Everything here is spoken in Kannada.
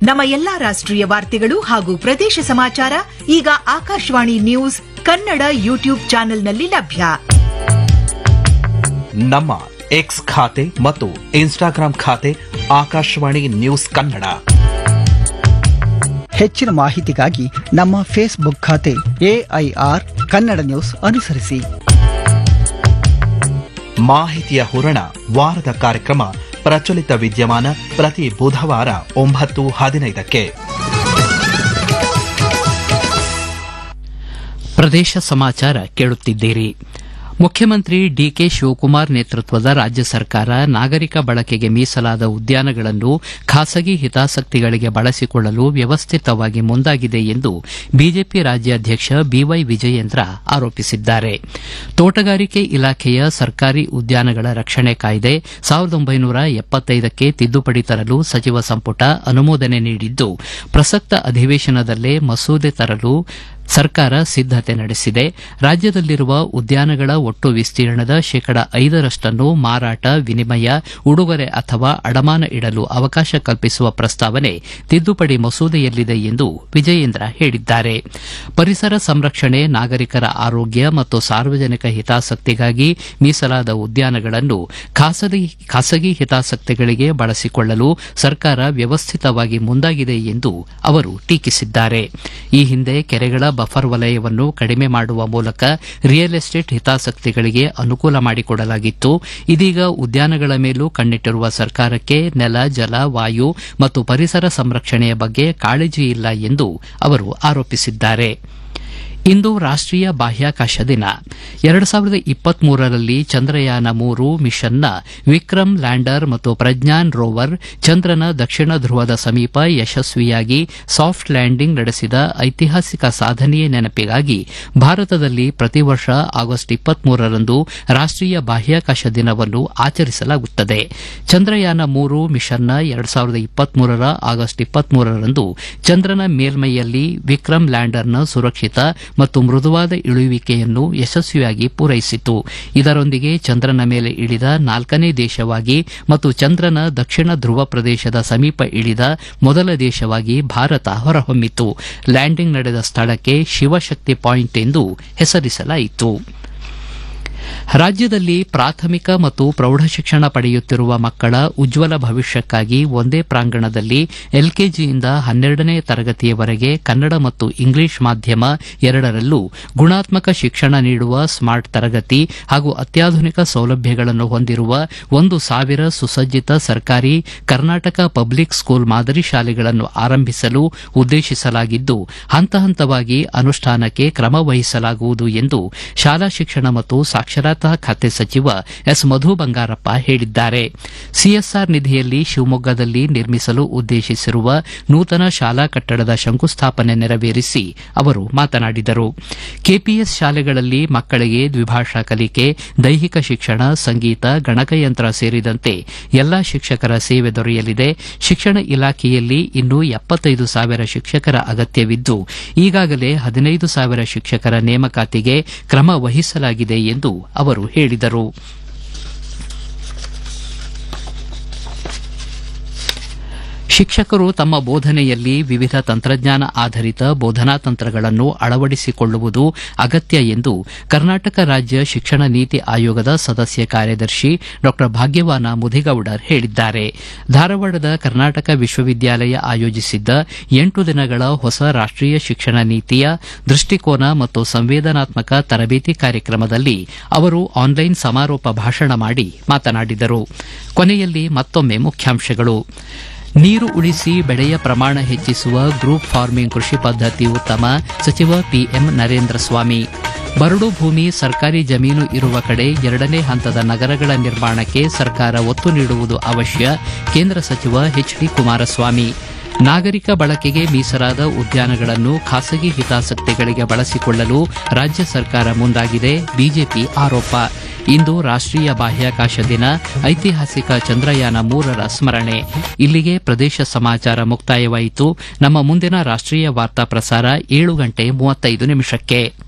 ನಮ್ಮ ಎಲ್ಲಾ ರಾಷ್ಟ್ರೀಯ ವಾರ್ತೆಗಳು ಹಾಗೂ ಪ್ರದೇಶ ಸಮಾಚಾರ ಈಗ ಆಕಾಶವಾಣಿ ನ್ಯೂಸ್ ಕನ್ನಡ ಯೂಟ್ಯೂಬ್ ಚಾನೆಲ್ನಲ್ಲಿ ಲಭ್ಯ ನಮ್ಮ ಎಕ್ಸ್ ಖಾತೆ ಮತ್ತು ಇನ್ಸ್ಟಾಗ್ರಾಂ ಖಾತೆ ಆಕಾಶವಾಣಿ ನ್ಯೂಸ್ ಕನ್ನಡ ಹೆಚ್ಚಿನ ಮಾಹಿತಿಗಾಗಿ ನಮ್ಮ ಫೇಸ್ಬುಕ್ ಖಾತೆ ಎಐಆರ್ ಕನ್ನಡ ನ್ಯೂಸ್ ಅನುಸರಿಸಿ ಮಾಹಿತಿಯ ಹೂರಣ ವಾರದ ಕಾರ್ಯಕ್ರಮ ಪ್ರಚಲಿತ ವಿದ್ಯಮಾನ ಪ್ರತಿ ಬುಧವಾರ ಒಂಬತ್ತು ಹದಿನೈದಕ್ಕೆ ಪ್ರದೇಶ ಸಮಾಚಾರ ಕೇಳುತ್ತಿದ್ದೀರಿ ಮುಖ್ಯಮಂತ್ರಿ ಡಿಕೆ ಶಿವಕುಮಾರ್ ನೇತೃತ್ವದ ರಾಜ್ಯ ಸರ್ಕಾರ ನಾಗರಿಕ ಬಳಕೆಗೆ ಮೀಸಲಾದ ಉದ್ಯಾನಗಳನ್ನು ಖಾಸಗಿ ಹಿತಾಸಕ್ತಿಗಳಿಗೆ ಬಳಸಿಕೊಳ್ಳಲು ವ್ಯವಸ್ಥಿತವಾಗಿ ಮುಂದಾಗಿದೆ ಎಂದು ಬಿಜೆಪಿ ರಾಜ್ಯಾಧ್ಯಕ್ಷ ಬಿವೈ ವಿಜಯೇಂದ್ರ ಆರೋಪಿಸಿದ್ದಾರೆ ತೋಟಗಾರಿಕೆ ಇಲಾಖೆಯ ಸರ್ಕಾರಿ ಉದ್ಯಾನಗಳ ರಕ್ಷಣೆ ಕಾಯ್ದೆ ಸಾವಿರದ ಒಂಬೈನೂರ ಎಪ್ಪತ್ತೈದಕ್ಕೆ ತಿದ್ದುಪಡಿ ತರಲು ಸಚಿವ ಸಂಪುಟ ಅನುಮೋದನೆ ನೀಡಿದ್ದು ಪ್ರಸಕ್ತ ಅಧಿವೇಶನದಲ್ಲೇ ಮಸೂದೆ ತರಲು ಸರ್ಕಾರ ಸಿದ್ದತೆ ನಡೆಸಿದೆ ರಾಜ್ಯದಲ್ಲಿರುವ ಉದ್ಯಾನಗಳ ಒಟ್ಟು ವಿಸ್ತೀರ್ಣದ ಶೇಕಡ ಐದರಷ್ಟನ್ನು ಮಾರಾಟ ವಿನಿಮಯ ಉಡುಗೊರೆ ಅಥವಾ ಅಡಮಾನ ಇಡಲು ಅವಕಾಶ ಕಲ್ಪಿಸುವ ಪ್ರಸ್ತಾವನೆ ತಿದ್ದುಪಡಿ ಮಸೂದೆಯಲ್ಲಿದೆ ಎಂದು ವಿಜಯೇಂದ್ರ ಹೇಳಿದ್ದಾರೆ ಪರಿಸರ ಸಂರಕ್ಷಣೆ ನಾಗರಿಕರ ಆರೋಗ್ಯ ಮತ್ತು ಸಾರ್ವಜನಿಕ ಹಿತಾಸಕ್ತಿಗಾಗಿ ಮೀಸಲಾದ ಉದ್ಯಾನಗಳನ್ನು ಖಾಸಗಿ ಖಾಸಗಿ ಹಿತಾಸಕ್ತಿಗಳಿಗೆ ಬಳಸಿಕೊಳ್ಳಲು ಸರ್ಕಾರ ವ್ಯವಸ್ಥಿತವಾಗಿ ಮುಂದಾಗಿದೆ ಎಂದು ಅವರು ಟೀಕಿಸಿದ್ದಾರೆ ಈ ಹಿಂದೆ ಕೆರೆಗಳ ಬಫರ್ ವಲಯವನ್ನು ಕಡಿಮೆ ಮಾಡುವ ಮೂಲಕ ರಿಯಲ್ ಎಸ್ಟೇಟ್ ಹಿತಾಸಕ್ತಿಗಳಿಗೆ ಅನುಕೂಲ ಮಾಡಿಕೊಡಲಾಗಿತ್ತು ಇದೀಗ ಉದ್ಯಾನಗಳ ಮೇಲೂ ಕಣ್ಣಿಟ್ಟಿರುವ ಸರ್ಕಾರಕ್ಕೆ ನೆಲ ಜಲ ವಾಯು ಮತ್ತು ಪರಿಸರ ಸಂರಕ್ಷಣೆಯ ಬಗ್ಗೆ ಕಾಳಜಿ ಇಲ್ಲ ಎಂದು ಅವರು ಆರೋಪಿಸಿದ್ದಾರೆ ಇಂದು ರಾಷ್ಟೀಯ ಬಾಹ್ಯಾಕಾಶ ದಿನ ಎರಡು ಸಾವಿರದ ಇಪ್ಪತ್ಮೂರರಲ್ಲಿ ಚಂದ್ರಯಾನ ಮೂರು ಮಿಷನ್ನ ವಿಕ್ರಮ್ ಲ್ಯಾಂಡರ್ ಮತ್ತು ಪ್ರಜ್ಞಾನ್ ರೋವರ್ ಚಂದ್ರನ ದಕ್ಷಿಣ ಧ್ರುವದ ಸಮೀಪ ಯಶಸ್ವಿಯಾಗಿ ಸಾಫ್ಟ್ ಲ್ಯಾಂಡಿಂಗ್ ನಡೆಸಿದ ಐತಿಹಾಸಿಕ ಸಾಧನೆಯ ನೆನಪಿಗಾಗಿ ಭಾರತದಲ್ಲಿ ಪ್ರತಿ ವರ್ಷ ಆಗಸ್ಟ್ ಇಪ್ಪತ್ಮೂರರಂದು ರಾಷ್ಟೀಯ ಬಾಹ್ಯಾಕಾಶ ದಿನವನ್ನು ಆಚರಿಸಲಾಗುತ್ತದೆ ಚಂದ್ರಯಾನ ಮೂರು ಮಿಷನ್ನ ಎರಡು ಸಾವಿರದ ಇಪ್ಪತ್ಮೂರರ ಆಗಸ್ಟ್ ಇಪ್ಪತ್ಮೂರರಂದು ಚಂದ್ರನ ಮೇಲ್ಮೈಯಲ್ಲಿ ವಿಕ್ರಮ್ ಲ್ಯಾಂಡರ್ನ ಸುರಕ್ಷಿತ ಮತ್ತು ಮೃದುವಾದ ಇಳುವಿಕೆಯನ್ನು ಯಶಸ್ವಿಯಾಗಿ ಪೂರೈಸಿತು ಇದರೊಂದಿಗೆ ಚಂದ್ರನ ಮೇಲೆ ಇಳಿದ ನಾಲ್ಕನೇ ದೇಶವಾಗಿ ಮತ್ತು ಚಂದ್ರನ ದಕ್ಷಿಣ ಧ್ರುವ ಪ್ರದೇಶದ ಸಮೀಪ ಇಳಿದ ಮೊದಲ ದೇಶವಾಗಿ ಭಾರತ ಹೊರಹೊಮ್ಮಿತು ಲ್ಯಾಂಡಿಂಗ್ ನಡೆದ ಸ್ಥಳಕ್ಕೆ ಶಿವಶಕ್ತಿ ಪಾಯಿಂಟ್ ಎಂದು ಹೆಸರಿಸಲಾಯಿತು ರಾಜ್ಯದಲ್ಲಿ ಪ್ರಾಥಮಿಕ ಮತ್ತು ಪ್ರೌಢಶಿಕ್ಷಣ ಪಡೆಯುತ್ತಿರುವ ಮಕ್ಕಳ ಉಜ್ವಲ ಭವಿಷ್ಯಕ್ಕಾಗಿ ಒಂದೇ ಪ್ರಾಂಗಣದಲ್ಲಿ ಎಲ್ಕೆಜಿಯಿಂದ ಹನ್ನೆರಡನೇ ತರಗತಿಯವರೆಗೆ ಕನ್ನಡ ಮತ್ತು ಇಂಗ್ಲಿಷ್ ಮಾಧ್ಯಮ ಎರಡರಲ್ಲೂ ಗುಣಾತ್ಮಕ ಶಿಕ್ಷಣ ನೀಡುವ ಸ್ಮಾರ್ಟ್ ತರಗತಿ ಹಾಗೂ ಅತ್ಯಾಧುನಿಕ ಸೌಲಭ್ಯಗಳನ್ನು ಹೊಂದಿರುವ ಒಂದು ಸಾವಿರ ಸುಸಜ್ಜಿತ ಸರ್ಕಾರಿ ಕರ್ನಾಟಕ ಪಬ್ಲಿಕ್ ಸ್ಕೂಲ್ ಮಾದರಿ ಶಾಲೆಗಳನ್ನು ಆರಂಭಿಸಲು ಉದ್ದೇಶಿಸಲಾಗಿದ್ದು ಹಂತ ಹಂತವಾಗಿ ಅನುಷ್ಠಾನಕ್ಕೆ ಕ್ರಮ ವಹಿಸಲಾಗುವುದು ಎಂದು ಶಾಲಾ ಶಿಕ್ಷಣ ಮತ್ತು ಸಾಕ್ಷರತಾ ಖಾತೆ ಸಚಿವ ಎಸ್ ಮಧು ಬಂಗಾರಪ್ಪ ಹೇಳಿದ್ದಾರೆ ಸಿಎಸ್ಆರ್ ನಿಧಿಯಲ್ಲಿ ಶಿವಮೊಗ್ಗದಲ್ಲಿ ನಿರ್ಮಿಸಲು ಉದ್ದೇಶಿಸಿರುವ ನೂತನ ಶಾಲಾ ಕಟ್ಟಡದ ಶಂಕುಸ್ಥಾಪನೆ ನೆರವೇರಿಸಿ ಅವರು ಮಾತನಾಡಿದರು ಕೆಪಿಎಸ್ ಶಾಲೆಗಳಲ್ಲಿ ಮಕ್ಕಳಿಗೆ ದ್ವಿಭಾಷಾ ಕಲಿಕೆ ದೈಹಿಕ ಶಿಕ್ಷಣ ಸಂಗೀತ ಗಣಕಯಂತ್ರ ಸೇರಿದಂತೆ ಎಲ್ಲಾ ಶಿಕ್ಷಕರ ಸೇವೆ ದೊರೆಯಲಿದೆ ಶಿಕ್ಷಣ ಇಲಾಖೆಯಲ್ಲಿ ಇನ್ನೂ ಎಪ್ಪತ್ತೈದು ಸಾವಿರ ಶಿಕ್ಷಕರ ಅಗತ್ಯವಿದ್ದು ಈಗಾಗಲೇ ಹದಿನೈದು ಸಾವಿರ ಶಿಕ್ಷಕರ ನೇಮಕಾತಿಗೆ ಕ್ರಮ ವಹಿಸಲಾಗಿದೆ ಎಂದು ಅವರು ಹೇಳಿದರು ಶಿಕ್ಷಕರು ತಮ್ಮ ಬೋಧನೆಯಲ್ಲಿ ವಿವಿಧ ತಂತ್ರಜ್ಞಾನ ಆಧರಿತ ಬೋಧನಾ ತಂತ್ರಗಳನ್ನು ಅಳವಡಿಸಿಕೊಳ್ಳುವುದು ಅಗತ್ಯ ಎಂದು ಕರ್ನಾಟಕ ರಾಜ್ಯ ಶಿಕ್ಷಣ ನೀತಿ ಆಯೋಗದ ಸದಸ್ಯ ಕಾರ್ಯದರ್ಶಿ ಡಾ ಭಾಗ್ಯವಾನ ಮುದಿಗೌಡರ್ ಹೇಳಿದ್ದಾರೆ ಧಾರವಾಡದ ಕರ್ನಾಟಕ ವಿಶ್ವವಿದ್ಯಾಲಯ ಆಯೋಜಿಸಿದ್ದ ಎಂಟು ದಿನಗಳ ಹೊಸ ರಾಷ್ಟೀಯ ಶಿಕ್ಷಣ ನೀತಿಯ ದೃಷ್ಟಿಕೋನ ಮತ್ತು ಸಂವೇದನಾತ್ಮಕ ತರಬೇತಿ ಕಾರ್ಯಕ್ರಮದಲ್ಲಿ ಅವರು ಆನ್ಲೈನ್ ಸಮಾರೋಪ ಭಾಷಣ ಮಾಡಿ ಮಾತನಾಡಿದರು ಕೊನೆಯಲ್ಲಿ ಮತ್ತೊಮ್ಮೆ ಮುಖ್ಯಾಂಶಗಳು ನೀರು ಉಳಿಸಿ ಬೆಳೆಯ ಪ್ರಮಾಣ ಹೆಚ್ಚಿಸುವ ಗ್ರೂಪ್ ಫಾರ್ಮಿಂಗ್ ಕೃಷಿ ಪದ್ಧತಿ ಉತ್ತಮ ಸಚಿವ ಪಿಎಂ ನರೇಂದ್ರ ಸ್ವಾಮಿ ಬರಡು ಭೂಮಿ ಸರ್ಕಾರಿ ಜಮೀನು ಇರುವ ಕಡೆ ಎರಡನೇ ಹಂತದ ನಗರಗಳ ನಿರ್ಮಾಣಕ್ಕೆ ಸರ್ಕಾರ ಒತ್ತು ನೀಡುವುದು ಅವಶ್ಯ ಕೇಂದ್ರ ಸಚಿವ ಎಚ್ ಡಿ ಕುಮಾರಸ್ವಾಮಿ ನಾಗರಿಕ ಬಳಕೆಗೆ ಮೀಸಲಾದ ಉದ್ಯಾನಗಳನ್ನು ಖಾಸಗಿ ಹಿತಾಸಕ್ತಿಗಳಿಗೆ ಬಳಸಿಕೊಳ್ಳಲು ರಾಜ್ಯ ಸರ್ಕಾರ ಮುಂದಾಗಿದೆ ಬಿಜೆಪಿ ಆರೋಪ ಇಂದು ರಾಷ್ಟೀಯ ಬಾಹ್ಯಾಕಾಶ ದಿನ ಐತಿಹಾಸಿಕ ಚಂದ್ರಯಾನ ಮೂರರ ಸ್ಮರಣೆ ಇಲ್ಲಿಗೆ ಪ್ರದೇಶ ಸಮಾಚಾರ ಮುಕ್ತಾಯವಾಯಿತು ನಮ್ಮ ಮುಂದಿನ ರಾಷ್ಟೀಯ ವಾರ್ತಾ ಪ್ರಸಾರ ಏಳು ಗಂಟೆ ಮೂವತ್ತೈದು ನಿಮಿಷಕ್ಕೆ